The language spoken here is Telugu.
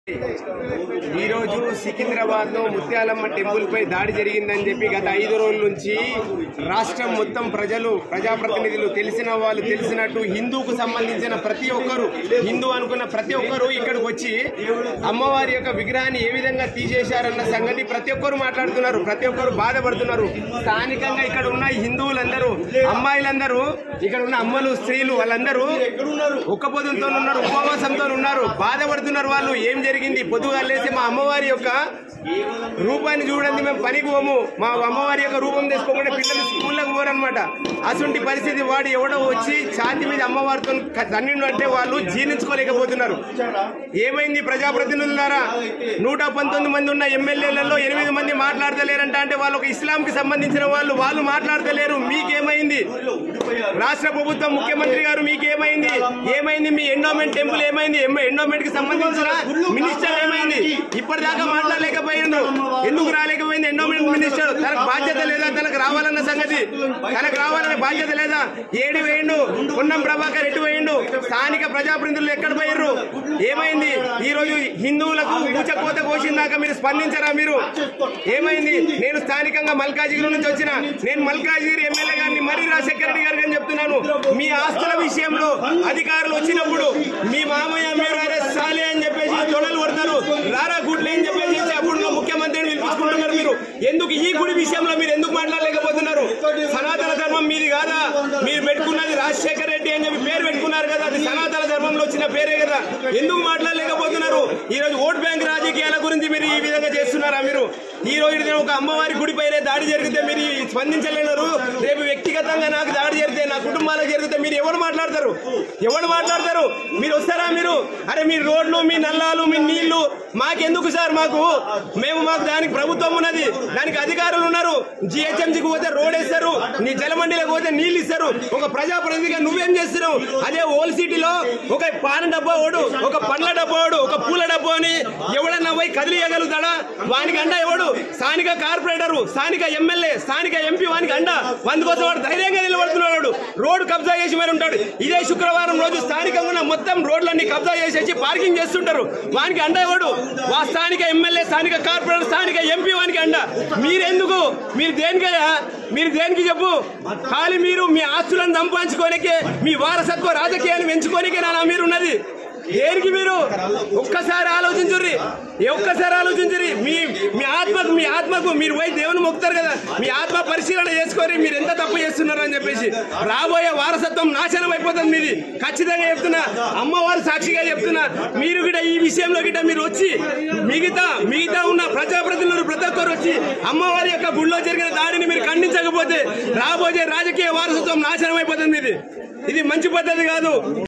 ఈ రోజు సికింద్రాబాద్ లో ముత్యాలమ్మ టెంపుల్ పై దాడి జరిగిందని చెప్పి గత ఐదు రోజుల నుంచి రాష్ట్రం మొత్తం ప్రజలు ప్రజాప్రతినిధులు తెలిసిన వాళ్ళు తెలిసినట్టు హిందూకు సంబంధించిన ప్రతి ఒక్కరు హిందూ అనుకున్న ప్రతి ఒక్కరు ఇక్కడికి వచ్చి అమ్మవారి యొక్క విగ్రహాన్ని ఏ విధంగా తీసేశారన్న సంగతి ప్రతి ఒక్కరు మాట్లాడుతున్నారు ప్రతి ఒక్కరు బాధపడుతున్నారు స్థానికంగా ఇక్కడ ఉన్న హిందువులందరూ అమ్మాయిలందరూ ఇక్కడ ఉన్న అమ్మలు స్త్రీలు వాళ్ళందరూ ఒక్క పొద్దుతో ఉన్నారు ఉపవాసంతో ఉన్నారు బాధపడుతున్నారు వాళ్ళు ఏం జరిగింది పొద్దుగా లేసి మా అమ్మవారి యొక్క రూపాన్ని చూడండి మేము పనికి పోము మా అమ్మవారి యొక్క రూపం తెచ్చుకోకుండా పిల్లలు స్కూళ్ళకి పోరనమాట అటువంటి పరిస్థితి వాడు ఎవడో వచ్చి ఛాతి మీద అమ్మవారితో తన్నిండు అంటే వాళ్ళు జీర్ణించుకోలేకపోతున్నారు ఏమైంది ప్రజాప్రతినిధులారా నూట పంతొమ్మిది మంది ఉన్న ఎమ్మెల్యేలలో ఎనిమిది మంది మాట్లాడతలేరంట అంటే వాళ్ళు ఒక ఇస్లాంకి సంబంధించిన వాళ్ళు వాళ్ళు మాట్లాడతలేరు మీకేమైంది రాష్ట్ర ప్రభుత్వం ముఖ్యమంత్రి గారు మీకేమైంది ఏమైంది మీ ఎండోమెంట్ టెంపుల్ ఏమైంది ఎండోమెంట్ కి సంబంధించిన మినిస్టర్ ఏమైంది ఇప్పటిదాకా మాట్లాడలేకపోయిండు ఎందుకు రాలేకపోయింది ఎండోమెంట్ మినిస్టర్ తనకు బాధ్యత లేదా తనకు రావాలన్న సంగతి తనకు రావాలనే బాధ్యత లేదా ఏడు వేయండు పొన్నం ప్రభాకర్ ఎటు వేయండు స్థానిక ప్రజాప్రతినిధులు ఎక్కడ పోయిర్రు ఏమైంది ఈ రోజు హిందువులకు ఊచకోత కోసిందాక మీరు స్పందించరా మీరు ఏమైంది నేను స్థానికంగా మల్కాజిగిరి నుంచి వచ్చిన నేను మల్కాజిగిరి ఎమ్మెల్యే గారిని మరీ రాజశేఖర రెడ్డి గారికి అని చెప్తున్నాను మీ ఆస్తుల విషయంలో అధికారులు వచ్చినప్పుడు మీ మామయ్య మీరు అరే సాలే అని చెప్పేసి తొడలు కొడతారు రారా గుడ్లే అని చెప్పేసి అప్పుడు నా ముఖ్యమంత్రిని పిలిపించుకుంటున్నారు మీరు ఎందుకు ఈ గుడి విషయంలో మీరు ఎందుకు మాట్లాడలేకపోతున్నారు సనాతన ధర్మం మీది కాదా మీరు పెట్టుకున్నది రాజశేఖర రెడ్డి అని చెప్పి పేరు పెట్టుకున్నారు కదా అది సనాతన ధర్మంలో వచ్చిన పేరే కదా ఎందుకు మాట్లాడలేకపోతున్నారు ఈ రోజు ఓట్ బ్యాంక్ రాజకీయాల గురించి మీరు ఈ విధంగా చేస్తున్నారా మీరు ఈ రోజు ఇది ఒక అమ్మవారి గుడిపైనే దాడి జరిగితే మీరు స్పందించలేరు రేపు వ్యక్తిగతంగా నాకు దాడి జరిగితే నా కుటుంబాలకు జరిగితే మీరు ఎవరు మాట్లాడతారు ఎవరు మాట్లాడతారు మీరు వస్తారా మీరు అరే మీ రోడ్లు మీ నల్లాలు మీ నీళ్లు మాకెందుకు సార్ మాకు మేము మాకు దానికి ప్రభుత్వం ఉన్నది దానికి అధికారులు ఉన్నారు జిహెచ్ఎంసీకి పోతే రోడ్ వేస్తారు నీ జలమండిలకు పోతే నీళ్ళు ఇస్తారు ఒక ప్రజాప్రతినిధిగా నువ్వేం చేస్తున్నావు అదే ఓల్ సిటీలో ఒక పాన డబ్బా ఓడు ఒక పండ్ల డబ్బా ఓడు ఒక పూల డబ్బా అని ఎవడన్నా పోయి కదిలియగలుగుతాడా వానికి అండ ఎవడు స్థానిక కార్పొరేటర్ స్థానిక ఎమ్మెల్యే స్థానిక ఎంపీ వానికి అండ అందుకోసం వాడు ధైర్యంగా నిలబడుతున్నాడు రోడ్డు కబ్జా చేసి మరి ఉంటాడు ఇదే శుక్రవారం రోజు స్థానికంగా ఉన్న మొత్తం రోడ్లన్నీ కబ్జా చేసేసి పార్కింగ్ చేస్తుంటారు వానికి అండ ఎవడు వా స్థానిక ఎమ్మెల్యే స్థానిక కార్పొరేటర్ స్థానిక ఎంపీ వానికి అండ మీరెందుకు మీరు దేనికయ్యా మీరు దేనికి చెప్పు ఖాళీ మీరు మీ ఆస్తులను సంపాదించుకోనికే మీ వారసత్వ రాజకీయాన్ని పెంచుకోనికే నా మీరు ఉన్నది దేనికి మీరు ఒక్కసారి ఆలోచించుర్రి ఒక్కసారి ఆలోచించుర్రి మీ మీ ఆత్మకు మీ ఆత్మకు మీరు పోయి దేవుని మొక్కుతారు కదా మీ ఆత్మ పరిశీలన చేసుకొని మీరు ఎంత తప్పు చేస్తున్నారు అని చెప్పేసి రాబోయే వారసత్వం నాశనం అయిపోతుంది మీది ఖచ్చితంగా చెప్తున్నా అమ్మవారు సాక్షిగా చెప్తున్నా మీరు గిట ఈ విషయంలో గిట మీరు వచ్చి మిగతా మిగతా ఉన్న ప్రజాప్రతినిధులు ప్రతి ఒక్కరు వచ్చి అమ్మవారి యొక్క గుళ్ళో జరిగిన దాడిని మీరు ఖండించకపోతే రాబోయే రాజకీయ వారసత్వం నాశనం అయిపోతుంది ఇది ఇది మంచి పద్ధతి కాదు